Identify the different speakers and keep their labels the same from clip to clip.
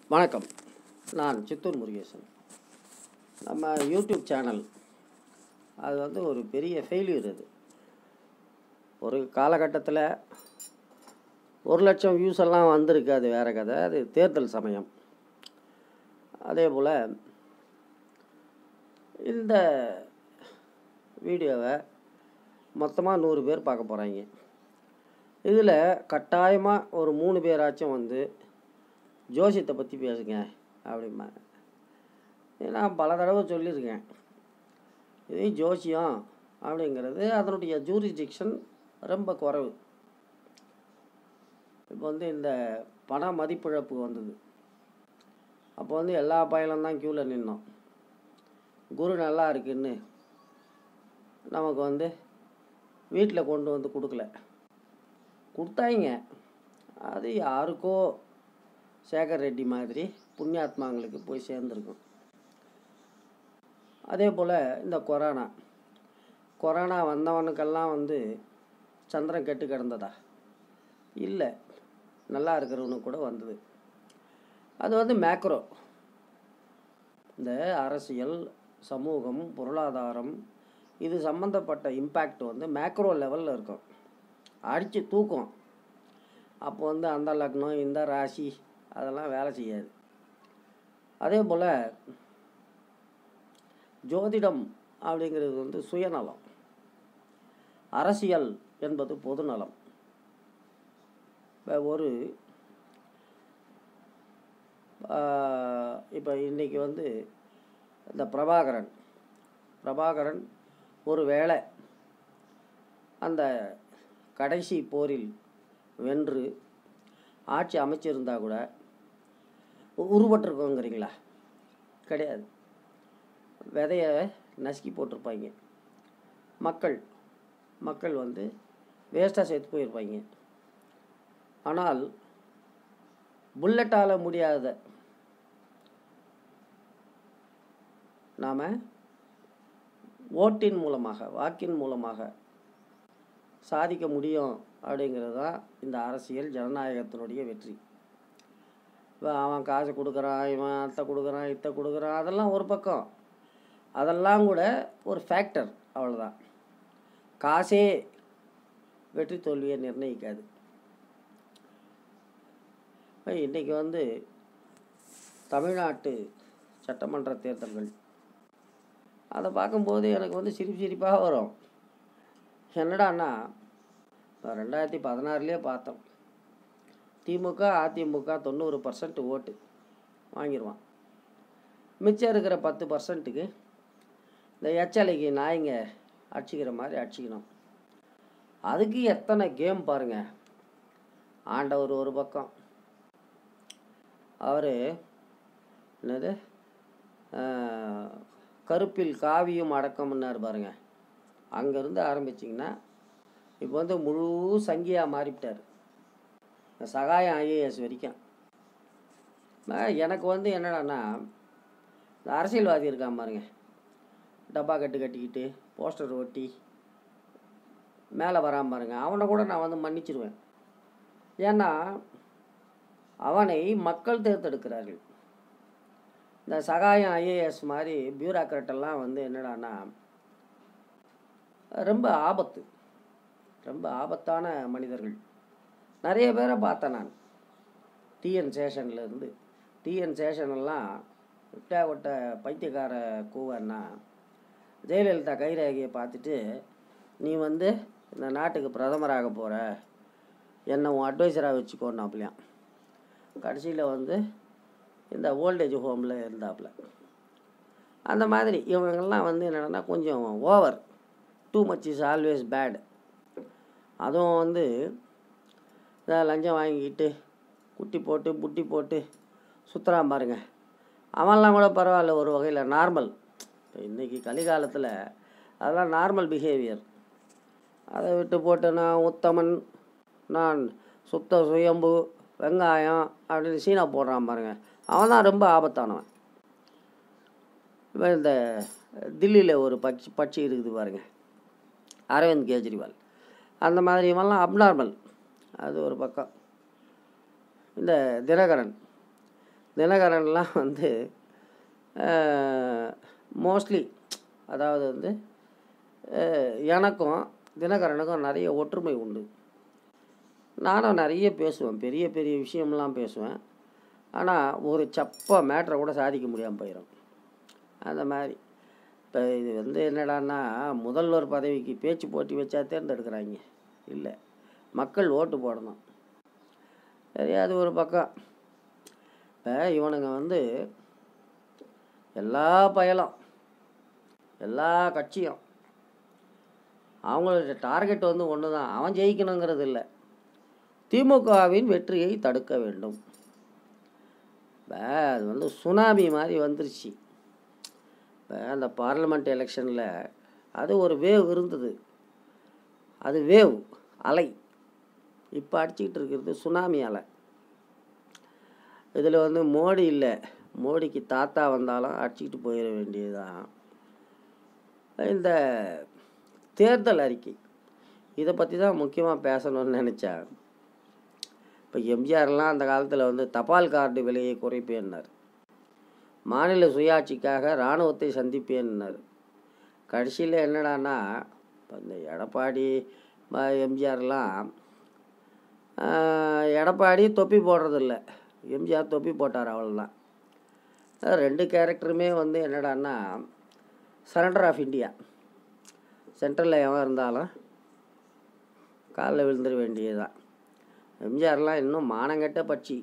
Speaker 1: வணக்கம் நான் சித்தூர் முருகேசன் நம்ம யூடியூப் சேனல் அது வந்து ஒரு பெரிய ஃபெயிலியர் அது ஒரு காலகட்டத்தில் ஒரு லட்சம் வியூஸ் எல்லாம் வந்திருக்கு அது வேறு கதை அது தேர்தல் சமயம் அதே போல் இந்த வீடியோவை மொத்தமாக நூறு பேர் பார்க்க போகிறாங்க இதில் கட்டாயமாக ஒரு மூணு பேராச்சும் வந்து ஜோசியத்தை பற்றி பேசுங்க அப்படிம்பாங்க நான் பல தடவை சொல்லியிருக்கேன் இது ஜோசியம் அப்படிங்கிறது அதனுடைய ஜூரிடிக்ஷன் ரொம்ப குறைவு இப்போ வந்து இந்த பண மதிப்பிழப்பு வந்தது அப்போ வந்து எல்லா பயலும் தான் க்யூவில் நின்னோம் குரு நல்லா இருக்குன்னு நமக்கு வந்து வீட்டில் கொண்டு வந்து கொடுக்கல கொடுத்தாங்க அது யாருக்கோ சேகர் ரெட்டி மாதிரி புண்ணியாத்மாங்களுக்கு போய் சேர்ந்துருக்கும் அதே போல் இந்த கொரோனா கொரோனா வந்தவனுக்கெல்லாம் வந்து சந்திரன் கெட்டு கிடந்ததா இல்லை நல்லா இருக்கிறவனுக்கு கூட வந்தது அது வந்து மேக்ரோ இந்த அரசியல் சமூகம் பொருளாதாரம் இது சம்மந்தப்பட்ட இம்பேக்ட் வந்து மேக்ரோ லெவலில் இருக்கும் அடித்து தூக்கும் அப்போ வந்து அந்த லக்னம் இந்த ராசி அதெல்லாம் வேலை செய்யாது அதே போல் ஜோதிடம் அப்படிங்கிறது வந்து சுயநலம் அரசியல் என்பது பொதுநலம் இப்போ ஒரு இப்போ இன்றைக்கி வந்து இந்த பிரபாகரன் பிரபாகரன் ஒரு வேளை அந்த கடைசி போரில் வென்று ஆட்சி அமைச்சிருந்தா கூட உருவட்டிருக்கோங்கிறீங்களா கிடையாது விதைய நசுக்கி போட்டிருப்பாங்க மக்கள் மக்கள் வந்து வேஸ்ட்டாக சேர்த்து போயிருப்பாங்க ஆனால் புல்லட்டால் முடியாத நாம் ஓட்டின் மூலமாக வாக்கின் மூலமாக சாதிக்க முடியும் அப்படிங்கிறது தான் இந்த அரசியல் ஜனநாயகத்தினுடைய வெற்றி இப்போ அவன் காசு கொடுக்குறான் இவன் அத்தை கொடுக்குறான் இத்தை கொடுக்குறான் அதெல்லாம் ஒரு பக்கம் அதெல்லாம் கூட ஒரு ஃபேக்டர் அவ்வளோதான் காசே வெற்றி தோல்வியை நிர்ணயிக்காது இன்றைக்கி வந்து தமிழ்நாட்டு சட்டமன்ற தேர்தல்கள் அதை பார்க்கும்போது எனக்கு வந்து சிரிப்பு சிரிப்பாக வரும் என்னடான்னா ரெண்டாயிரத்தி பதினாறுலேயே பார்த்தோம் திமுக அதிமுக தொண்ணூறு பர்சன்ட் ஓட்டு வாங்கிடுவான் மிச்சம் இருக்கிற பத்து பர்சன்ட்டுக்கு இந்த எச்சலைக்கு நாய்ங்க அடிச்சிக்கிற மாதிரி அடிச்சிக்கணும் அதுக்கு எத்தனை கேம் பாருங்க ஆண்டவர் ஒரு பக்கம் அவர் என்னது கருப்பில் காவியும் அடக்கம்னாரு பாருங்க அங்கேருந்து ஆரம்பிச்சிங்கன்னா இப்போ வந்து முழு சங்கியாக மாறிவிட்டார் சகாயம் ஐஏஎஸ் வரைக்கும் எனக்கு வந்து என்னடான்னா இந்த அரசியல்வாதி இருக்கான் பாருங்க டப்பா கட்டு கட்டிக்கிட்டு போஸ்டர் ஒட்டி மேலே வராமல் பாருங்க அவனை கூட நான் வந்து மன்னிச்சிருவேன் ஏன்னா அவனை மக்கள் தேர்ந்தெடுக்கிறார்கள் இந்த சகாயம் ஐஏஎஸ் மாதிரி பியூராக்ராட்டெல்லாம் வந்து என்னடான்னா ரொம்ப ஆபத்து ரொம்ப ஆபத்தான மனிதர்கள் நிறைய பேரை பார்த்தேன் நான் டிஎன் சேஷன்லேருந்து டிஎன் சேஷனெல்லாம் விட்டா விட்ட பைத்தியக்கார கூவன்னா ஜெயலலிதா கைரேகையை பார்த்துட்டு நீ வந்து இந்த நாட்டுக்கு பிரதமராக போகிற என்னை உன் அட்வைசராக வச்சுக்கோன்னாப்லையாம் கடைசியில் வந்து இந்த ஓல்டேஜ் ஹோமில் இருந்தாப்புல அந்த மாதிரி இவங்கெல்லாம் வந்து என்னென்னா கொஞ்சம் over too much is always bad அதுவும் வந்து லஞ்சம் வாங்கிக்கிட்டு குட்டி போட்டு புட்டி போட்டு சுற்றுறான் பாருங்க அவன்லாம் கூட பரவாயில்ல ஒரு வகையில் நார்மல் இப்போ இன்றைக்கி கலிகாலத்தில் அதெல்லாம் நார்மல் பிஹேவியர் அதை விட்டு போட்டு நான் உத்தமன் நான் சுத்த சுயம்பு வெங்காயம் அப்படின்னு சீனா போடுறான் பாருங்க அவன் தான் ரொம்ப ஆபத்தானவன் இப்போ இந்த தில்லியில் ஒரு பட்சி பட்சி இருக்குது பாருங்க அரவிந்த் கெஜ்ரிவால் அந்த மாதிரி இவெல்லாம் அப்நார்மல் அது ஒரு பக்கம் இந்த தினகரன் தினகரன்லாம் வந்து மோஸ்ட்லி அதாவது வந்து அஹ், எனக்கும் தினகரனுக்கும் நிறைய ஒற்றுமை உண்டு நானும் நிறைய பேசுவேன் பெரிய பெரிய விஷயம்லாம் பேசுவேன் ஆனால் ஒரு சப்ப மேட்ரை கூட சாதிக்க முடியாமல் போயிடும் அந்த மாதிரி இப்போ இது வந்து என்னடான்னா முதல்வர் பதவிக்கு பேச்சு போட்டி வச்சா தேர்ந்தெடுக்கிறாங்க இல்லை மக்கள் ஓட்டு போடணும் சரி அது ஒரு பக்கம் இப்போ இவனுங்க வந்து எல்லா பயலும் எல்லா கட்சியும் அவங்களோட டார்கெட் வந்து ஒன்று தான் அவன் ஜெயிக்கணுங்கிறது இல்லை திமுகவின் வெற்றியை தடுக்க வேண்டும் இப்போ அது வந்து சுனாமி மாதிரி வந்துருச்சு இப்போ அந்த பார்லிமெண்ட் எலெக்ஷனில் அது ஒரு வேவ் இருந்தது அது வேவ் அலை இப்போ அடிச்சுக்கிட்டு இருக்கிறது சுனாமி அலை இதில் வந்து மோடி இல்லை மோடிக்கு தாத்தா வந்தாலும் அடிச்சுக்கிட்டு போயிட வேண்டியதுதான் இந்த தேர்தல் அறிக்கை இதை பற்றி தான் முக்கியமாக பேசணும்னு நினச்சேன் இப்போ எம்ஜிஆர்லாம் அந்த காலத்தில் வந்து தபால் கார்டு விலையை குறைப்பேன்னார் மாநில சுயாட்சிக்காக இராணுவத்தை சந்திப்பேன்னார் கடைசியில் என்னடான்னா இப்போ இந்த எடப்பாடி ம- எம்ஜிஆர்லாம் ஆஹ், எடப்பாடி தொப்பி போடுறதில்ல எம்ஜிஆர் தொப்பி போட்டார் அவ்வளோதான் ரெண்டு கேரக்டருமே வந்து என்னடான்னா சரண்டர் ஆஃப் இந்தியா சென்ட்ரலில் எவன் இருந்தாலும் காலில் விழுந்துட வேண்டியதுதான் எம்ஜிஆர்லாம் இன்னும் மானங்கெட்ட பட்சி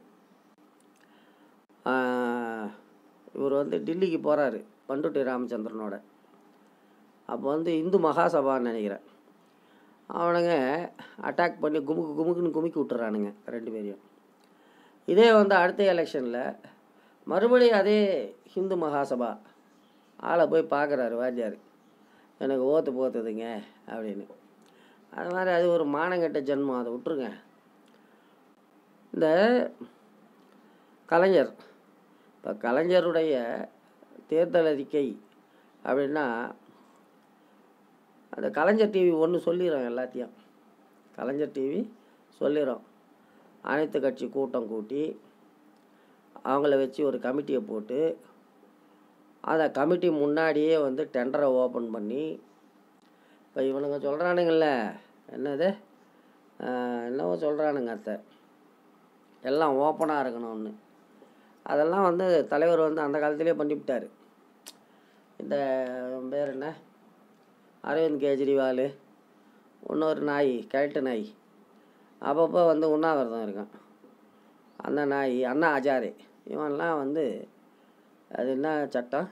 Speaker 1: ஆஹ், இவர் வந்து டில்லிக்கு போகிறாரு பண்டுட்டி ராமச்சந்திரனோட அப்போ வந்து இந்து மகாசபான்னு நினைக்கிறேன் அவனுங்க அட்டாக் பண்ணி குமுக்கு குமுக்குன்னு குமுக்கி விட்டுறானுங்க ரெண்டு பேரையும் இதே வந்து அடுத்த எலெக்ஷனில் மறுபடியும் அதே ஹிந்து மகாசபா ஆளை போய் பார்க்குறாரு வாத்தியார் எனக்கு ஓத்து போத்துதுங்க அப்படின்னு அது மாதிரி அது ஒரு மானங்கெட்ட ஜென்மம் அதை விட்டுருங்க இந்த கலைஞர் இப்போ கலைஞருடைய தேர்தல் அறிக்கை அப்படின்னா அந்த கலைஞர் டிவி ஒன்று சொல்லிடும் எல்லாத்தையும் கலைஞர் டிவி சொல்லிடும் அனைத்து கட்சி கூட்டம் கூட்டி அவங்கள வச்சு ஒரு கமிட்டியை போட்டு அந்த கமிட்டி முன்னாடியே வந்து டெண்டரை ஓப்பன் பண்ணி இப்போ இவனுங்க சொல்கிறானுங்கள்ல என்னது ஆஹ் என்னவோ சொல்கிறானுங்க அத்தை எல்லாம் ஓப்பனாக இருக்கணும்னு அதெல்லாம் வந்து தலைவர் வந்து அந்த காலத்திலே பண்ணிவிட்டார் இந்த பேர் என்ன அரவிந்த் கெஜ்ரிவால் இன்னொரு நாய் கிழட்டு நாய் அப்பப்போ வந்து உண்ணாவிரதம் இருக்கான் அந்த நாய் அண்ணா அஜாரே இவன்லாம் வந்து அது என்ன சட்டம்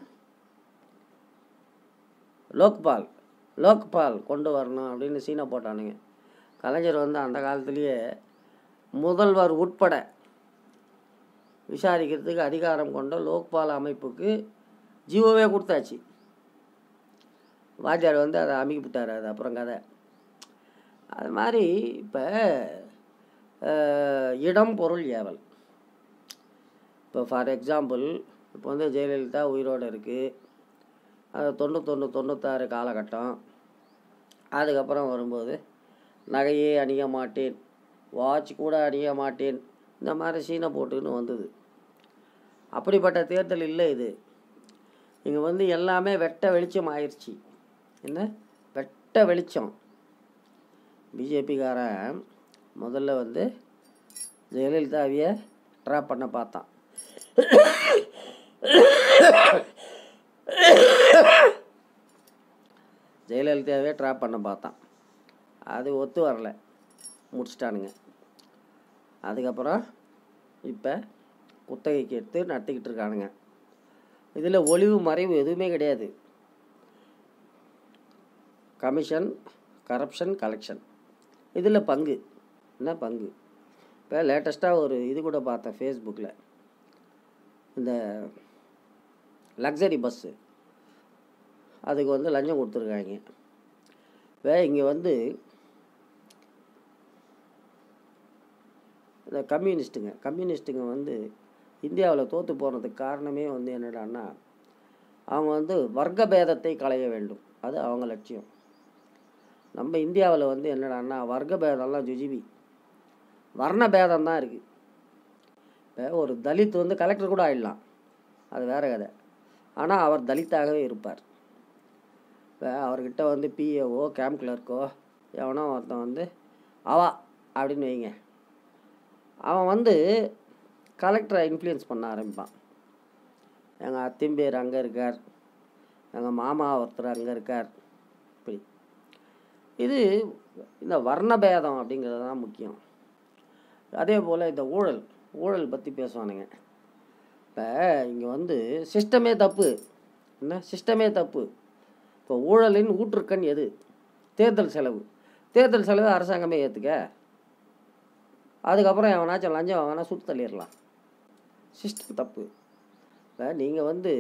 Speaker 1: லோக்பால் லோக்பால் கொண்டு வரணும் அப்படின்னு சீனை போட்டானுங்க கலைஞர் வந்து அந்த காலத்திலேயே முதல்வர் உட்பட விசாரிக்கிறதுக்கு அதிகாரம் கொண்ட லோக்பால் அமைப்புக்கு ஜீவோவே கொடுத்தாச்சு வாத்தியார் வந்து அதை அமைக்கிவிட்டார் அது அப்புறம் கதை அது மாதிரி இப்போ இடம் பொருள் ஏவல் இப்போ ஃபார் எக்ஸாம்பிள் இப்போ வந்து ஜெயலலிதா உயிரோடு இருக்குது அது தொண்ணூத்தொன்று தொண்ணூத்தாறு காலகட்டம் அதுக்கப்புறம் வரும்போது நகையே அணிய மாட்டேன் வாட்ச் கூட அணிய மாட்டேன் இந்த மாதிரி சீனை போட்டுன்னு வந்தது அப்படிப்பட்ட தேர்தல் இல்லை இது இங்கே வந்து எல்லாமே வெட்ட வெளிச்சம் ஆயிடுச்சு என்ன வெட்ட வெளிச்சம் பிஜேபிக்காரன் முதல்ல வந்து ஜெயலலிதாவையே ட்ராப் பண்ண பார்த்தான் ஜெயலலிதாவே ட்ராப் பண்ண பார்த்தான் அது ஒத்து வரல முடிச்சிட்டானுங்க அதுக்கப்புறம் இப்போ குத்தகைக்கு எடுத்து நடத்திக்கிட்டு இருக்கானுங்க இதில் ஒளிவு மறைவு எதுவுமே கிடையாது கமிஷன் கரப்ஷன் கலெக்ஷன் இதில் பங்கு என்ன பங்கு இப்போ லேட்டஸ்ட்டாக ஒரு இது கூட பார்த்தேன் ஃபேஸ்புக்கில் இந்த லக்ஸரி பஸ்ஸு அதுக்கு வந்து லஞ்சம் கொடுத்துருக்காங்க வே இங்கே வந்து இந்த கம்யூனிஸ்ட்டுங்க கம்யூனிஸ்ட்டுங்க வந்து இந்தியாவில் தோற்று போனதுக்கு காரணமே வந்து என்னடான்னா அவங்க வந்து வர்க்க பேதத்தை களைய வேண்டும் அது அவங்க லட்சியம் நம்ம இந்தியாவில் வந்து என்னடான்னா வர்க்க பேதம்லாம் ஜுஜிபி வர்ண பேதம் தான் இருக்குது இப்போ ஒரு தலித் வந்து கலெக்டர் கூட ஆயிடலாம் அது வேற கதை ஆனால் அவர் தலித்தாகவே இருப்பார் இப்போ அவர்கிட்ட வந்து பிஏஓ கேம்ப் கிளர்க்கோ எவனோ ஒருத்தன் வந்து அவா அப்படின்னு வைங்க அவன் வந்து கலெக்டரை இன்ஃப்ளூயன்ஸ் பண்ண ஆரம்பிப்பான் எங்கள் அத்திம்பேர் அங்கே இருக்கார் எங்கள் மாமா ஒருத்தர் அங்கே இருக்கார் இப்படி இது இந்த வர்ணபேதம் அப்படிங்கிறது தான் முக்கியம் அதே போல் இந்த ஊழல் ஊழல் பற்றி பேசுவானுங்க இப்போ இங்கே வந்து சிஸ்டமே தப்பு என்ன சிஸ்டமே தப்பு இப்போ ஊழலின் ஊற்றுக்கண் எது தேர்தல் செலவு தேர்தல் செலவு அரசாங்கமே ஏற்றுக்க அதுக்கப்புறம் எவனாச்சும் லஞ்சம் வாங்கினா சுட்டு தள்ளிடலாம் சிஸ்டம் தப்பு இப்போ நீங்கள் வந்து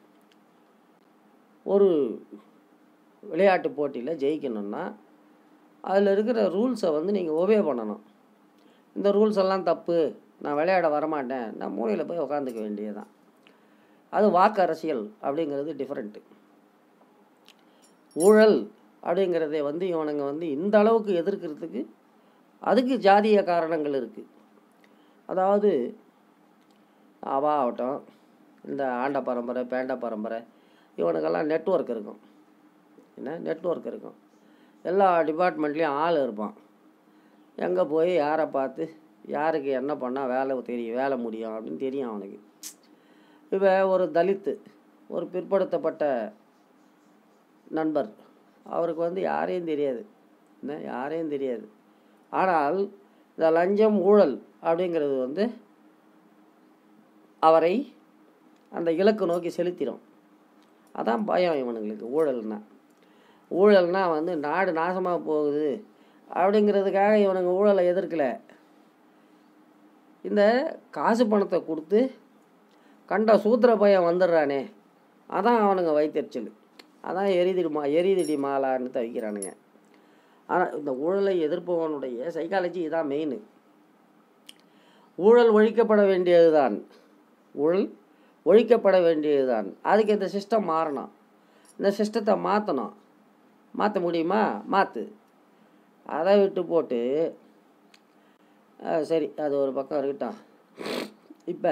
Speaker 1: ஒரு விளையாட்டு போட்டியில் ஜெயிக்கணும்னா அதில் இருக்கிற ரூல்ஸை வந்து நீங்கள் ஒபே பண்ணணும் இந்த ரூல்ஸ் எல்லாம் தப்பு நான் விளையாட வரமாட்டேன் நான் மூலையில் போய் உக்காந்துக்க வேண்டியதுதான் அது வாக்கு அரசியல் அப்படிங்கிறது டிஃப்ரெண்ட்டு ஊழல் அப்படிங்கிறதை வந்து இவனுங்க வந்து இந்த அளவுக்கு எதிர்க்கிறதுக்கு அதுக்கு ஜாதிய காரணங்கள் இருக்குது அதாவது அவா ஆகட்டும் இந்த ஆண்ட பரம்பரை பேண்ட பரம்பரை இவனுக்கெல்லாம் நெட்வொர்க் இருக்கும் என்ன நெட்வொர்க் இருக்கும் எல்லா டிபார்ட்மெண்ட்லேயும் ஆள் இருப்பான் எங்கே போய் யாரை பார்த்து யாருக்கு என்ன பண்ணால் வேலை தெரியும் வேலை முடியும் அப்படின்னு தெரியும் அவனுக்கு இப்போ ஒரு தலித்து ஒரு பிற்படுத்தப்பட்ட நண்பர் அவருக்கு வந்து யாரையும் தெரியாது என்ன யாரையும் தெரியாது ஆனால் இந்த லஞ்சம் ஊழல் அப்படிங்கிறது வந்து அவரை அந்த இலக்கு நோக்கி செலுத்திடும் அதான் பயம் இவனுங்களுக்கு ஊழல்னா ஊழல்னா வந்து நாடு நாசமாக போகுது அப்படிங்கிறதுக்காக இவனுங்க ஊழலை எதிர்க்கலை இந்த காசு பணத்தை கொடுத்து கண்ட சூத்திர பையன் வந்துடுறானே அதான் அவனுங்க வைத்தறிச்சல் அதான் எரிதிடி மா எரிதிடி மாலான்னு தவிக்கிறானுங்க ஆனால் இந்த ஊழலை எதிர்ப்பவனுடைய சைக்காலஜி இதான் மெயின் ஊழல் ஒழிக்கப்பட வேண்டியதுதான் ஊழல் ஒழிக்கப்பட வேண்டியதுதான் அதுக்கு இந்த சிஸ்டம் மாறணும் இந்த சிஸ்டத்தை மாற்றணும் மாற்ற முடியுமா மாற்று அதை விட்டு போட்டு அஹ், சரி அது ஒரு பக்கம் இருக்கட்டும் இப்போ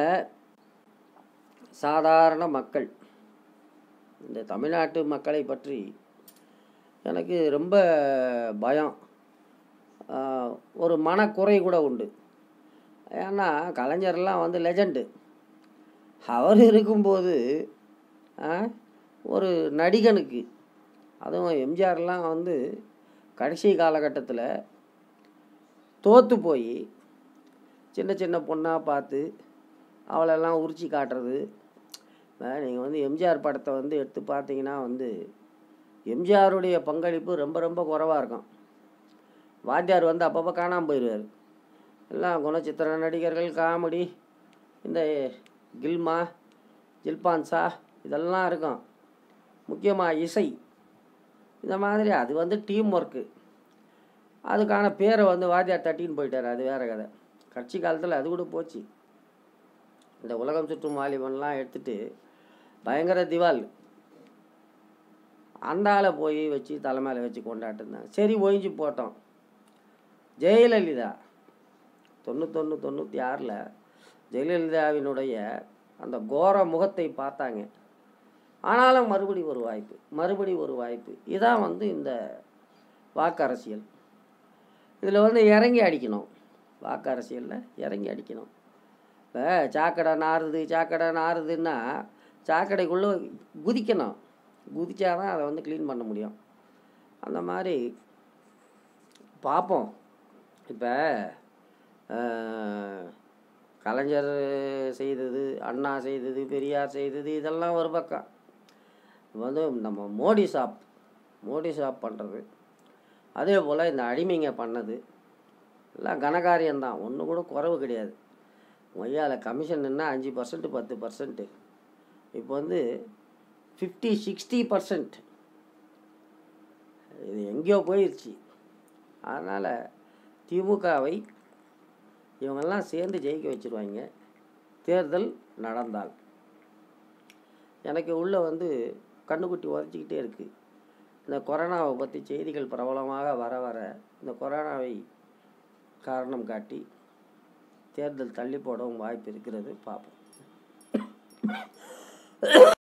Speaker 1: சாதாரண மக்கள் இந்த தமிழ்நாட்டு மக்களை பற்றி எனக்கு ரொம்ப பயம் ஆஹ், ஒரு மனக்குறை கூட உண்டு ஏன்னா கலைஞர்லாம் வந்து லெஜண்டு அவர் இருக்கும்போது ஆஹ், ஒரு நடிகனுக்கு அதுவும் எம்ஜிஆர்லாம் வந்து கடைசி காலகட்டத்தில் தோற்று போய் சின்ன சின்ன பொண்ணாக பார்த்து அவளெல்லாம் உரிச்சு காட்டுறது நீங்கள் வந்து எம்ஜிஆர் படத்தை வந்து எடுத்து பார்த்தீங்கன்னா வந்து எம்ஜிஆருடைய பங்களிப்பு ரொம்ப ரொம்ப குறைவாக இருக்கும் வாத்தியார் வந்து அப்பப்போ காணாமல் போயிடுவார் எல்லாம் குணச்சித்திர நடிகர்கள் காமெடி இந்த கில்மா ஜில்பான்சா இதெல்லாம் இருக்கும் முக்கியமாக இசை இந்த மாதிரி அது வந்து டீம் ஒர்க்கு அதுக்கான பேரை வந்து வாத்தியார் தட்டின்னு போயிட்டார் அது வேற கதை கட்சி காலத்தில் அது கூட போச்சு இந்த உலகம் சுற்றும் வாலிபன்லாம் எடுத்துட்டு பயங்கர திவால் அந்த ஆளை போய் வச்சு தலைமையில் வச்சு கொண்டாட்டிருந்தாங்க சரி ஒழிஞ்சு போட்டோம் ஜெயலலிதா தொண்ணூத்தொன்று தொண்ணூற்றி ஆறில் ஜெயலலிதாவினுடைய அந்த கோர முகத்தை பார்த்தாங்க ஆனாலும் மறுபடி ஒரு வாய்ப்பு மறுபடி ஒரு வாய்ப்பு இதான் வந்து இந்த வாக்கு அரசியல் இதில் வந்து இறங்கி அடிக்கணும் வாக்கு அரசியலில் இறங்கி அடிக்கணும் இப்போ சாக்கடை நாறுது சாக்கடை நாறுதுன்னா சாக்கடைக்குள்ளே குதிக்கணும் குதிச்சாதான் அதை வந்து க்ளீன் பண்ண முடியும் அந்த மாதிரி பார்ப்போம் இப்போ கலைஞர் செய்தது அண்ணா செய்தது பெரியார் செய்தது இதெல்லாம் ஒரு பக்கம் இப்ப வந்து நம்ம மோடி ஷாப் மோடி ஷாப் பண்ணுறது அதே போல் இந்த அடிமைங்க பண்ணது எல்லாம் கனகாரியம்தான் ஒன்று கூட குறைவு கிடையாது மொய்யால கமிஷன்னா அஞ்சு பர்சன்ட் பத்து பர்சன்ட்டு இப்போ வந்து ஃபிஃப்டி சிக்ஸ்டி பர்சன்ட் இது எங்கேயோ போயிடுச்சு அதனால் திமுகவை இவங்கெல்லாம் சேர்ந்து ஜெயிக்க வச்சுருவாங்க தேர்தல் நடந்தால் எனக்கு உள்ள வந்து கண்ணுக்குட்டி உதச்சிக்கிட்டே இருக்குது இந்த கொரோனாவை பற்றி செய்திகள் பிரபலமாக வர வர இந்த கொரோனாவை காரணம் காட்டி தேர்தல் தள்ளி போடவும் வாய்ப்பு இருக்கிறது பார்ப்போம்